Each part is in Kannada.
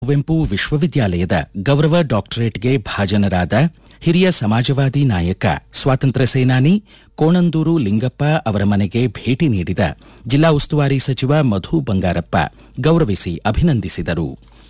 ಕುವೆಂಪು ವಿಶ್ವವಿದ್ಯಾಲಯದ ಗೌರವ ಡಾಕ್ಟರೇಟ್ಗೆ ಭಾಜನರಾದ ಹಿರಿಯ ಸಮಾಜವಾದಿ ನಾಯಕ ಸ್ವಾತಂತ್ರ್ಯ ಸೇನಾನಿ ಕೋಣಂದೂರು ಲಿಂಗಪ್ಪ ಅವರ ಮನೆಗೆ ಭೇಟಿ ನೀಡಿದ ಜಿಲ್ಲಾ ಉಸ್ತುವಾರಿ ಸಚಿವ ಮಧು ಬಂಗಾರಪ್ಪ ಗೌರವಿಸಿ ಅಭಿನಂದಿಸಿದರು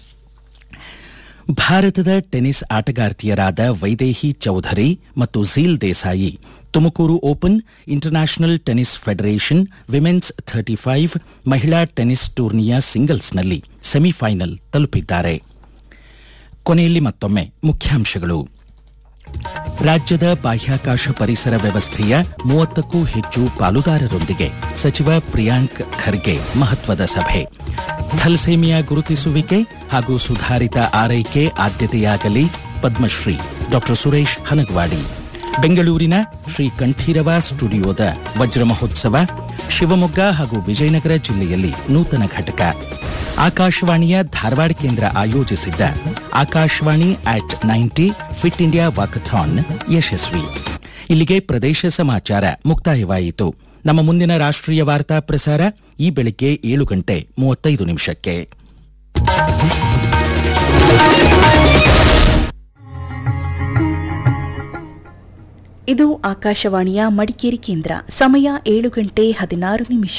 ಭಾರತದ ಟೆನಿಸ್ ಆಟಗಾರ್ತಿಯರಾದ ವೈದೇಹಿ ಚೌಧರಿ ಮತ್ತು Zeel Desai Tumakuru open international tennis federation women's thirty five ಮಹಿಳಾ ಟೆನಿಸ್ ಟೂರ್ನಿಯ ಸಿಂಗಲ್ಸ್ನಲ್ಲಿ ಸೆಮಿಫೈನಲ್ ತಲುಪಿದ್ದಾರೆ ಕೊನೆಯಲ್ಲಿ ಮತ್ತೊಮ್ಮೆ ಮುಖ್ಯಾಂಶಗಳು ರಾಜ್ಯದ ಬಾಹ್ಯಾಕಾಶ ಪರಿಸರ ವ್ಯವಸ್ಥೆಯ ಮೂವತ್ತಕ್ಕೂ ಹೆಚ್ಚು ಪಾಲುದಾರರೊಂದಿಗೆ ಸಚಿವ ಪ್ರಿಯಾಂಕ್ ಖರ್ಗೆ ಮಹತ್ವದ ಸಭೆ ಥಲ್ಸೇಮಿಯಾ ಗುರುತಿಸುವಿಕೆ ಹಾಗೂ ಸುಧಾರಿತ ಆರೈಕೆ ಆದ್ಯತೆಯಾಗಲಿ ಪದ್ಮಶ್ರೀ ಡಾಕ್ಟರ್ ಸುರೇಶ್ ಹನಗವಾಡಿ ಬೆಂಗಳೂರಿನ ಶ್ರೀ ಕಂಠೀರವ ಸ್ಟುಡಿಯೋದ ವಜ್ರ ಮಹೋತ್ಸವ ಶಿವಮೊಗ್ಗ ಹಾಗೂ ವಿಜಯನಗರ ಜಿಲ್ಲೆಯಲ್ಲಿ ನೂತನ ಘಟಕ ಆಕಾಶವಾಣಿಯ ಧಾರವಾಡ ಕೇಂದ್ರ ಆಯೋಜಿಸಿದ್ದ Akashvani at ninety fit India walkathon ಯಶಸ್ವಿ ಇಲ್ಲಿಗೆ ಪ್ರದೇಶ ಸಮಾಚಾರ ಮುಕ್ತಾಯವಾಯಿತು ನಮ್ಮ ಮುಂದಿನ ರಾಷ್ಟ್ರೀಯ ವಾರ್ತಾ ಪ್ರಸಾರ ಈ ಬೆಳಿಗ್ಗೆ ಏಳು ಗಂಟೆ ಮೂವತ್ತೈದು ನಿಮಿಷಕ್ಕೆ ಇದು ಆಕಾಶವಾಣಿಯ ಮಡಿಕೇರಿ ಕೇಂದ್ರ ಸಮಯ ಏಳು ಗಂಟೆ ಹದಿನಾರು ನಿಮಿಷ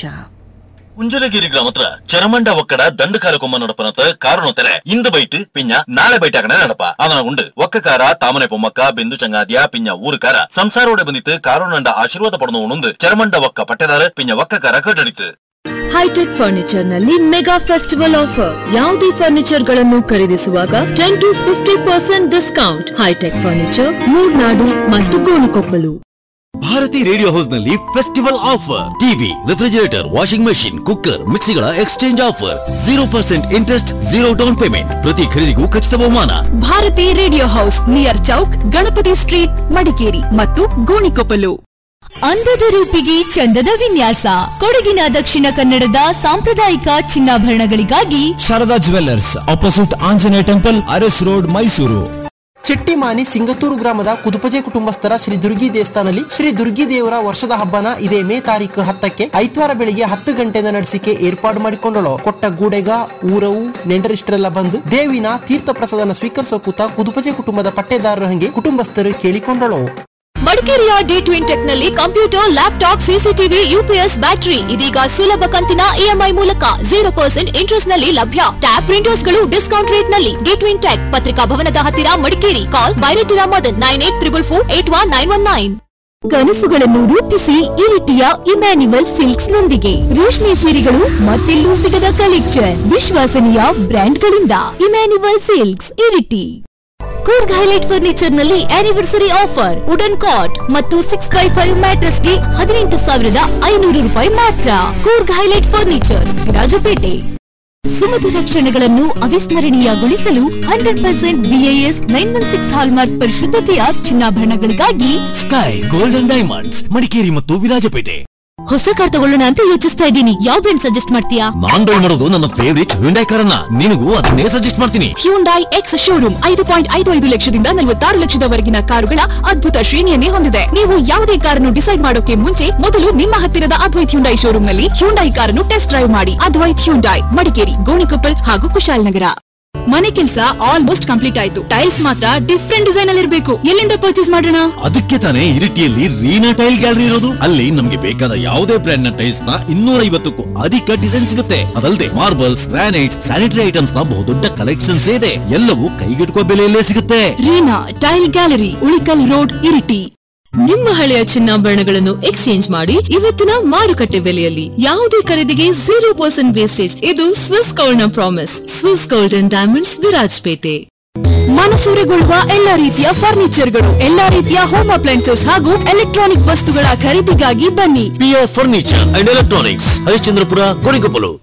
ಉಂಜಲಗಿರಿ ಗ್ರಾಮತ್ರ ಚರಮಂಡ ಒಕ್ಕಡ ದಂಡಕಾಲ ಕೊಮ್ಮ ನಡಪನತ ಕಾರಣ ತೆರೆ ಇಂದು ಬೈಟ್ ಪಿಂಜ ನಾಳೆ ಬೈಟ್ ಆಗಣ ನಡಪ ಅದನ ಉಂಡು ಒಕ್ಕಕಾರ ತಾಮನೆ ಪೊಮ್ಮಕ್ಕ ಬಿಂದು ಚಂಗಾದಿಯ ಪಿಂಜ ಊರುಕಾರ ಸಂಸಾರೋಡೆ ಬಂದಿತ್ತು ಕಾರಣಂಡ ಆಶೀರ್ವಾದ ಪಡೆದು ಉಣುಂದು ಚರಮಂಡ ಒಕ್ಕ ಪಟ್ಟೆದಾರ ಪಿಂಜ ಒಕ್ಕಕಾರ ಕಟ್ಟಡಿತು ಹೈಟೆಕ್ ಫರ್ನಿಚರ್ ನಲ್ಲಿ ಮೆಗಾ ಫೆಸ್ಟಿವಲ್ ಆಫರ್ ಯಾವುದೇ ಫರ್ನಿಚರ್ ಗಳನ್ನು ಖರೀದಿಸುವಾಗ ten to fifty percent discount hitech furniture Murnad ಮತ್ತು ಗೋಣಿಕೊಪ್ಪಲು ಭಾರತಿ ರೇಡಿಯೋ ಹೌಸ್ ನಲ್ಲಿ festival offer TV refrigerator washing machine cooker ಮಿಕ್ಸಿಗಳ exchange offer zero percent interest zero down payment ಪ್ರತಿ ಖರೀದಿಗೂ ಖಚಿತ ಬಹುಮಾನ Bharathi radio house near chowk Ganapathi street Madikeri ಮತ್ತು ಗೋಣಿಕೊಪ್ಪಲು ಅಂದದ ರೂಪಿಗೆ ಚಂದದ ವಿನ್ಯಾಸ ಕೊಡಗಿನ ದಕ್ಷಿಣ ಕನ್ನಡದ ಸಾಂಪ್ರದಾಯಿಕ ಚಿನ್ನಾಭರಣಗಳಿಗಾಗಿ Sharada jewellers opposite Anjaneya temple Aras road Mysuru Chettimani Singathur ಗ್ರಾಮದ ಕುದುಪಜೆ ಕುಟುಂಬಸ್ಥರ ಶ್ರೀ ದುರ್ಗಿ ದೇವಸ್ಥಾನದಲ್ಲಿ ಶ್ರೀ ದುರ್ಗಿ ದೇವರ ವರ್ಷದ ಹಬ್ಬನ ಇದೇ ಮೇ ತಾರೀಕು ಹತ್ತಕ್ಕೆ ಐತವಾರ ಬೆಳಿಗ್ಗೆ ಹತ್ತು ಗಂಟೆಯಿಂದ ನಡೆಸಿಕೆ ಏರ್ಪಾಡು ಮಾಡಿಕೊಂಡಳು ಕೊಟ್ಟ ಗೂಡೆಗ ಊರವು ನೆಂಟರಿಷ್ಟರೆಲ್ಲ ಬಂದು ದೇವಿನ ತೀರ್ಥ ಪ್ರಸಾದನ ಸ್ವೀಕರಿಸೋ ಕೂತ ಕುದುಪಜೆ ಕುಟುಂಬದ ಪಟ್ಟೆದಾರರ ಹಂಗೆ ಕುಟುಂಬಸ್ಥರು ಕೇಳಿಕೊಂಡಳು ಮಡಿಕೇರಿಯ ಡಿ ಟ್ವಿನ್ ಟೆಕ್ ನಲ್ಲಿ computer laptop CCTV UPS battery ಇದೀಗ ಸುಲಭ ಕಂತಿನ ಇಎಂಐ ಮೂಲಕ ಜೀರೋ ಪರ್ಸೆಂಟ್ ಇಂಟ್ರೆಸ್ಟ್ ನಲ್ಲಿ ಲಭ್ಯ ಟ್ಯಾಬ್ ಪ್ರಿಂಟರ್ಸ್ ಗಳು ಡಿಸ್ಕೌಂಟ್ ರೇಟ್ ನಲ್ಲಿ ಡಿ ಟ್ವಿನ್ ಟೆಕ್ ಪತ್ರಿಕಾ ಭವನದ ಹತ್ತಿರ Madikeri call Bairetira Madan nine eight triple four eight one nine one nine ಕನಸುಗಳನ್ನು ರೂಪಿಸಿ ಇರಿಟಿಯ ಇಮ್ಯಾನ್ಯುವಲ್ ಸಿಲ್ಕ್ಸ್ ನೊಂದಿಗೆ ರೇಷ್ಮೆ ಸೀರೆಗಳು ಮತ್ತೆಲ್ಲೂ ಸಿಗದ ಕಲೆಕ್ಷನ್ ವಿಶ್ವಾಸನೀಯ ಬ್ರ್ಯಾಂಡ್ಗಳಿಂದ Emmanuel silks Iritty Coorg highlight furniture ನಲ್ಲಿ ಆನಿವರ್ಸರಿ ಆಫರ್ ವುಡನ್ ಕಾಟ್ ಮತ್ತು ಸಿಕ್ಸ್ ಬೈ ಫೈವ್ ಮ್ಯಾಟ್ರಸ್ ಗೆ ಹದಿನೆಂಟು ಸಾವಿರದ ಐನೂರು ರೂಪಾಯಿ ಮಾತ್ರ ಕೂರ್ಗ್ ಹೈಲೈಟ್ ಫರ್ನಿಚರ್ ವಿರಾಜಪೇಟೆ ಸುಮಧುರ ಕ್ಷಣಗಳನ್ನು ಅವಿಸ್ಮರಣೀಯಗೊಳಿಸಲು hundred percent BIS nine one six hallmark ಪರಿಶುದ್ಧತೆಯ ಚಿನ್ನಾಭರಣಗಳಿಗಾಗಿ ಸ್ಕೈ ಗೋಲ್ಡನ್ ಡೈಮಂಡ್ಸ್ ಮಡಿಕೇರಿ ಮತ್ತು ವಿರಾಜಪೇಟೆ ಹೊಸ ಕಾರ್ ತಗೊಳ್ಳೋಣ ಅಂತ ಯೋಚಿಸ್ತಾ ಇದ್ದೀನಿ ಯಾವ ಬ್ರ್ಯಾಂಡ್ ಸಜೆಸ್ಟ್ ಮಾಡ್ತೀಯಾ ನಾನ್ ಡೌನ್ ಮಾಡೋದು ನನ್ನ ಫೇವರಿಟ್ ಹ್ಯುಂಡೈ ಕಾರನ್ನ ನಿನಗೂ ಅದನ್ನೇ ಸಜೆಸ್ಟ್ ಮಾಡ್ತೀನಿ ಹ್ಯೂಂಡೈ ಎಕ್ಸ್ ಶೋರೂಮ್ ಐದು ಪಾಯಿಂಟ್ ಐದು ಐದು ಲಕ್ಷದಿಂದ ನಲವತ್ತಾರು ಲಕ್ಷದವರೆಗಿನ ಕಾರುಗಳ ಅದ್ಭುತ ಶ್ರೇಣಿಯನ್ನೇ ಹೊಂದಿದೆ ನೀವು ಯಾವುದೇ ಕಾರನ್ನು ಡಿಸೈಡ್ ಮಾಡೋಕೆ ಮುಂಚೆ ಮೊದಲು ನಿಮ್ಮ ಹತ್ತಿರದ ಅದ್ವೈತ್ ಹ್ಯುಂಡೈ ಶೋರೂಮ್ ನಲ್ಲಿ ಹ್ಯುಂಡೈ ಕಾರನ್ನು ಟೆಸ್ಟ್ ಡ್ರೈವ್ ಮಾಡಿ ಅದ್ವೈತ್ ಹ್ಯುಂಡೈ ಮಡಿಕೇರಿ ಗೋಣಿಕೊಪ್ಪಲ್ ಹಾಗೂ ಕುಶಾಲನಗರ ಮನೆ ಕೆಲಸ ಆಲ್ಮೋಸ್ಟ್ ಕಂಪ್ಲೀಟ್ ಆಯ್ತು ಟೈಲ್ಸ್ ಮಾತ್ರ ಡಿಫ್ರೆಂಟ್ ಡಿಸೈನ್ ಅಲ್ಲಿ ಇರಬೇಕು ಎಲ್ಲಿಂದ ಪರ್ಚೇಸ್ ಮಾಡೋಣ ಅದಕ್ಕೆ ತಾನೇ ಇರಿಟಿಯಲ್ಲಿ ರೀನಾ ಟೈಲ್ ಗ್ಯಾಲರಿ ಇರೋದು ಅಲ್ಲಿ ನಮ್ಗೆ ಬೇಕಾದ ಯಾವುದೇ ಬ್ರ್ಯಾಂಡ್ ನ ಟೈಲ್ಸ್ ನ ಇನ್ನೂರ ಐವತ್ತಕ್ಕೂ ಅಧಿಕ ಡಿಸೈನ್ ಸಿಗುತ್ತೆ ಅದಲ್ಲದೆ ಮಾರ್ಬಲ್ಸ್ ಗ್ರಾನೈಟ್ಸ್ ಸ್ಯಾನಿಟರಿ ಐಟಮ್ಸ್ ನ ಬಹುದೊಡ್ಡ ಕಲೆಕ್ಷನ್ಸ್ ಇದೆ ಎಲ್ಲವೂ ಕೈಗೆಟುಕುವ ಬೆಲೆಯಲ್ಲೇ ಸಿಗುತ್ತೆ Reena tile gallery Ulikal road Iritty ನಿಮ್ಮ ಹಳೆಯ ಚಿನ್ನಾಭರಣಗಳನ್ನು ಎಕ್ಸ್ಚೇಂಜ್ ಮಾಡಿ ಇವತ್ತಿನ ಮಾರುಕಟ್ಟೆ ಬೆಲೆಯಲ್ಲಿ ಯಾವುದೇ ಖರೀದಿಗೆ ಜೀರೋ ಪರ್ಸೆಂಟ್ ವೇಸ್ಟೇಜ್ ಇದು ಸ್ವಿಸ್ ಗೋಲ್ಡ್ ನ promise Swiss gold and diamonds Virajpet ಮನಸೂರೆಗೊಳ್ಳುವ ಎಲ್ಲಾ ರೀತಿಯ ಫರ್ನಿಚರ್ಗಳು ಎಲ್ಲಾ ರೀತಿಯ ಹೋಮ್ ಅಪ್ಲೈನ್ಸಸ್ ಹಾಗೂ ಎಲೆಕ್ಟ್ರಾನಿಕ್ ವಸ್ತುಗಳ ಖರೀದಿಗಾಗಿ ಬನ್ನಿ PR furniture and electronics Harishchandrapura Korigoppalu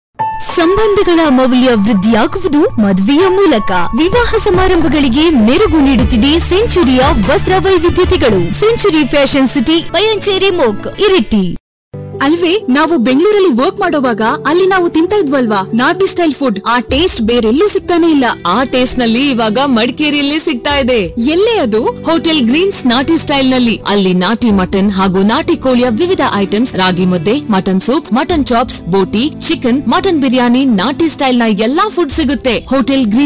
ಸಂಬಂಧಗಳ ಮೌಲ್ಯ ವೃದ್ಧಿಯಾಗುವುದು ಮದುವೆಯ ಮೂಲಕ ವಿವಾಹ ಸಮಾರಂಭಗಳಿಗೆ ಮೆರುಗು ನೀಡುತ್ತಿದೆ ಸೆಂಚುರಿಯ ವಸ್ತ್ರ ವೈವಿಧ್ಯತೆಗಳು ಸೆಂಚುರಿ ಫ್ಯಾಷನ್ ಸಿಟಿ ಪಯಂಚೇರಿ ಮೋಕ್ ಇರಿಟಿ ಅಲ್ವೇ ನಾವು ಬೆಂಗಳೂರಲ್ಲಿ ವರ್ಕ್ ಮಾಡೋವಾಗ ಅಲ್ಲಿ ನಾವು ತಿಂತ ಇದ್ವಲ್ವಾ ನಾಟಿ ಸ್ಟೈಲ್ ಫುಡ್ ಆ ಟೇಸ್ಟ್ ಬೇರೆಲ್ಲೂ ಸಿಗ್ತಾನೆ ಇಲ್ಲ ಆ ಟೇಸ್ಟ್ ನಲ್ಲಿ ಇವಾಗ ಮಡಿಕೇರಿಯಲ್ಲಿ ಸಿಗ್ತಾ ಇದೆ ಎಲ್ಲೇ ಅದು ಹೋಟೆಲ್ ಗ್ರೀನ್ಸ್ ನಾಟಿ ಸ್ಟೈಲ್ ನಲ್ಲಿ ಅಲ್ಲಿ ನಾಟಿ ಮಟನ್ ಹಾಗೂ ನಾಟಿ ಕೋಳಿಯ ವಿವಿಧ ಐಟಮ್ಸ್ ರಾಗಿ ಮುದ್ದೆ ಮಟನ್ ಸೂಪ್ ಮಟನ್ ಚಾಪ್ಸ್ ಬೋಟಿ ಚಿಕನ್ ಮಟನ್ ಬಿರಿಯಾನಿ ನಾಟಿ ಸ್ಟೈಲ್ ನ ಎಲ್ಲಾ ಫುಡ್ ಸಿಗುತ್ತೆ ಹೋಟೆಲ್ ಗ್ರೀನ್